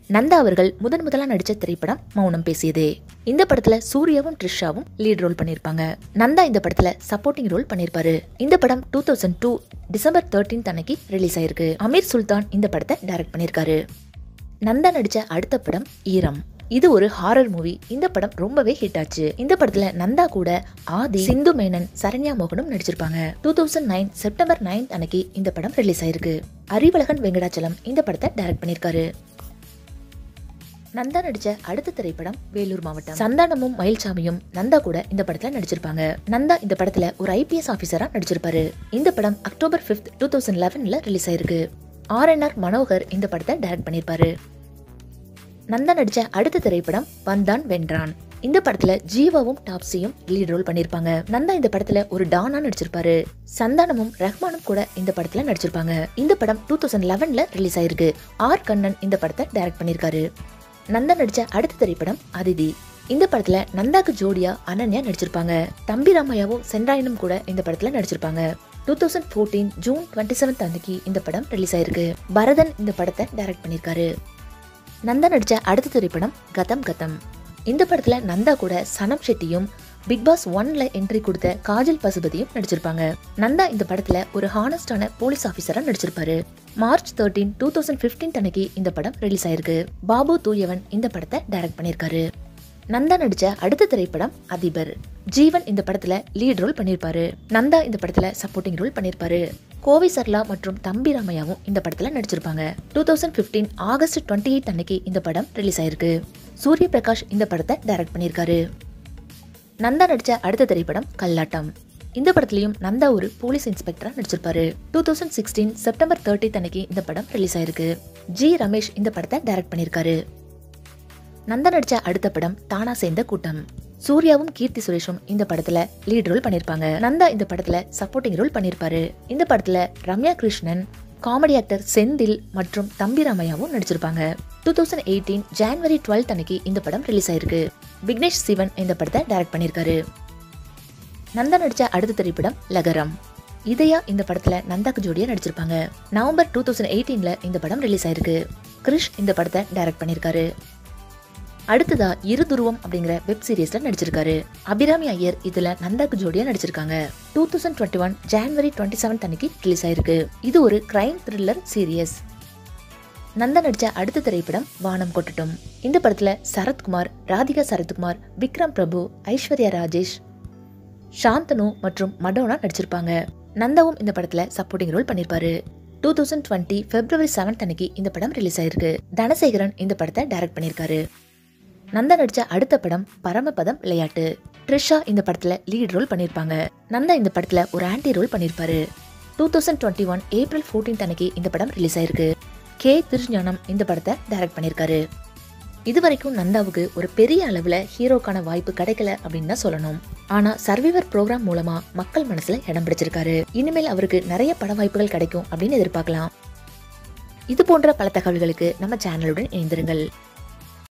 நந்தா அவர்கள் முதன் முதலா நடிச்ச திரைப்படம் மௌனம் பேசியதே இந்த படத்துல சூர்யாவும் த்ரிஷாவும் லீட் ரோல் பண்ணிருப்பாங்க நந்தா இந்த படத்துல சப்போர்ட்டிங் ரோல் பண்ணிருப்பாரு இந்த படம் two thousand two December thirteen அன்னைக்கு ரிலீஸ் ஆயிருக்கு அமீர் சுல்தான் இந்த படத்தை டைரக்ட் பண்ணிருக்காரு நந்தா நடிச்ச அடுத்த படம் ஈரம் இது ஒரு ஹாரர் மூவி இந்த படம் ரொம்பவே ஹிட் ஆச்சு இந்த படத்துல நந்தா கூட ஆதி சிந்து மேனன் சரண்யா மோகனும் நடிச்சிருப்பாங்க two thousand nine September ninth அன்னைக்கு இந்த படம் ரிலீஸ் ஆயிருக்கு அறிவழகன் வெங்கடாச்சலம் இந்த படத்தை டைரக்ட் பண்ணிருக்காரு நந்தா நடிச்ச அடுத்த திரைப்படம் வேலூர் மாவட்டம் சந்தானமும் மயில்சாமியும் நந்தா கூட இந்த படத்துல நடிச்சிருப்பாங்க நந்தா இந்த படத்துல ஒரு ஐபிஎஸ் ஆபீசரா நடிச்சிருப்பாரு இந்த படம் அக்டோபர் பிப்த் டூ தௌசண்ட் லெவன்ல ரிலீஸ் ஆயிருக்கு ஆர் என் ஆர் மனோகர் இந்த படத்தை டைரக்ட் பண்ணிருப்பாரு நந்தா நடிச்ச அடுத்த திரைப்படம் வந்தான் வென்றான் இந்த படத்துல ஜீவாவும் டாப்ஸியும் லீட் ரோல் பண்ணிருப்பாங்க நந்தா இந்த படத்துல ஒரு டானா நடிச்சிருப்பாரு சந்தானமும் ரஹ்மானும் கூட இந்த படத்துல நடிச்சிருப்பாங்க இந்த படம் டூ தௌசண்ட் லெவன்ல ரிலீஸ் ஆயிருக்கு ஆர் கண்ணன் இந்த படத்தை டைரக்ட் பண்ணிருக்காரு நந்தா நடிச்ச அடுத்த திரைப்படம் அதிதி இந்த படத்துல நந்தாக்கு ஜோடியா அனன்யா நடிச்சிருப்பாங்க தம்பி ராமையாவும் சென்றாயனும் கூட இந்த படத்துல நடிச்சிருப்பாங்க two thousand fourteen June twenty seventh அன்னைக்கு இந்த படம் ரிலீஸ் ஆயிருக்கு பரதன் இந்த படத்தை டைரக்ட் பண்ணிருக்காரு நந்தா நடிச்ச அடுத்த திரைப்படம் கதம் கதம் இந்த படத்துல நந்தா கூட சனம் ஷெட்டியும் பிக் பாஸ் ஒன்ல என்ட்ரி கொடுத்த காஜல் பசுபதியும் நடிச்சிருப்பாங்க நந்தா இந்த படத்துல ஒரு ஹானஸ்டான போலீஸ் ஆபீசரா நடிச்சிருப்பாரு March thirteen two thousand fifteen அன்னைக்கு இந்த படம் ரிலீஸ் ஆயிருக்கு பாபு தூயவன் இந்த படத்தை டைரக்ட் பண்ணிருக்காரு நந்தா நடிச்ச அடுத்த திரைப்படம் அதிபர் ஜீவன் இந்த படத்துல லீட் ரோல் பண்ணிருப்பாரு நந்தா இந்த படத்துல சப்போர்ட்டிங் ரோல் பண்ணிருப்பாரு கோவை சர்லா மற்றும் தம்பி ராமையாவும் இந்த படத்துல நடிச்சிருப்பாங்க two thousand fifteen August twenty eight அன்னைக்கு இந்த படம் ரிலீஸ் ஆயிருக்கு சூரிய பிரகாஷ் இந்த படத்தை டைரக்ட் பண்ணிருக்காரு நந்தா நடிச்ச அடுத்த திரைப்படம் கல்லாட்டம் இந்த படத்துலயும் நந்தா ஒரு போலீஸ் இன்ஸ்பெக்டரா நடிச்சிருப்பாரு two thousand sixteen September thirty அன்னைக்கு இந்த படம் ரிலீஸ் ஆயிருக்கு ஜி ரமேஷ் இந்த படத்தை டைரக்ட் பண்ணிருக்காரு நந்தா நடிச்ச அடுத்த படம் தானா சேர்ந்த கூட்டம் சூர்யாவும் கீர்த்தி சுரேஷும் இந்த படத்துல லீட் ரோல் பண்ணிருப்பாங்க நந்தா இந்த படத்துல சப்போர்ட்டிங் ரோல் பண்ணிருப்பாரு இந்த படத்துல ரம்யா கிருஷ்ணன் காமெடி ஆக்டர் செந்தில் மற்றும் தம்பி ராமையாவும் நடிச்சிருப்பாங்க two thousand eighteen January twelfth அன்னைக்கு இந்த படம் ரிலீஸ் ஆயிருக்கு விக்னேஷ் சிவன் இந்த படத்தை டைரக்ட் பண்ணிருக்காரு நந்தா நடிச்ச அடுத்த திரைப்படம் லகரம் இதயா இந்த படத்துல நந்தாக்கு ஜோடியா நடிச்சிருப்பாங்க நவம்பர் டூ தௌசண்ட் எயிட்டீன்ல இந்த படம் ரிலீஸ் ஆயிருக்கு கிரிஷ் இந்த படத்தை டைரக்ட் பண்ணிருக்காரு அடுத்ததா இரு துருவம் அப்படிங்கிற வெப் சீரிஸ்ல நடிச்சிருக்காரு அபிராமி ஐயர் இதுல நந்தாக்கு ஜோடியா நடிச்சிருக்காங்க two thousand twenty one January twenty seventh அன்னைக்கு ரிலீஸ் ஆயிருக்கு இது ஒரு கிரைம் த்ரில்லர் சீரியஸ் நந்தா நடிச்ச அடுத்த திரைப்படம் வானம் கொட்டட்டும் இந்த படத்துல சரத்குமார் ராதிகா சரத்குமார் விக்ரம் பிரபு ஐஸ்வர்யா ராஜேஷ் சாந்தனு மற்றும் மடோனா நடிச்சிருப்பாங்க நந்தாவும் இந்த படத்துல சப்போர்ட்டிங் ரோல் பண்ணிருப்பாரு two thousand twenty February seventh அன்னைக்கு இந்த படம் ரிலீஸ் ஆயிருக்கு தனசேகரன் இந்த படத்தை டைரக்ட் பண்ணிருக்காரு நந்தா நடிச்ச அடுத்த படம் பரமபதம் விளையாட்டு ட்ரிஷா இந்த படத்துல லீட் ரோல் பண்ணிருப்பாங்க நந்தா இந்த படத்துல ஒரு ஆன்டி ரோல் பண்ணிருப்பாரு two thousand twenty one April fourteenth அன்னைக்கு இந்த படம் ரிலீஸ் ஆயிருக்கு கே திருஞானம் இந்த படத்தை டைரக்ட் பண்ணிருக்காரு இது வரைக்கும் நந்தாவுக்கு ஒரு பெரிய அளவுல ஹீரோக்கான வாய்ப்பு கிடைக்கல அப்படின்னு தான் சொல்லணும் ஆனா சர்வைவர் ப்ரோக்ராம் மூலமா மக்கள் மனசுல இடம் பிடிச்சிருக்காரு இனிமேல் அவருக்கு நிறைய பட வாய்ப்புகள் கிடைக்கும் அப்படின்னு எதிர்பார்க்கலாம் இது போன்ற பல தகவல்களுக்கு நம்ம சேனலுடன் இணைந்திருங்கள்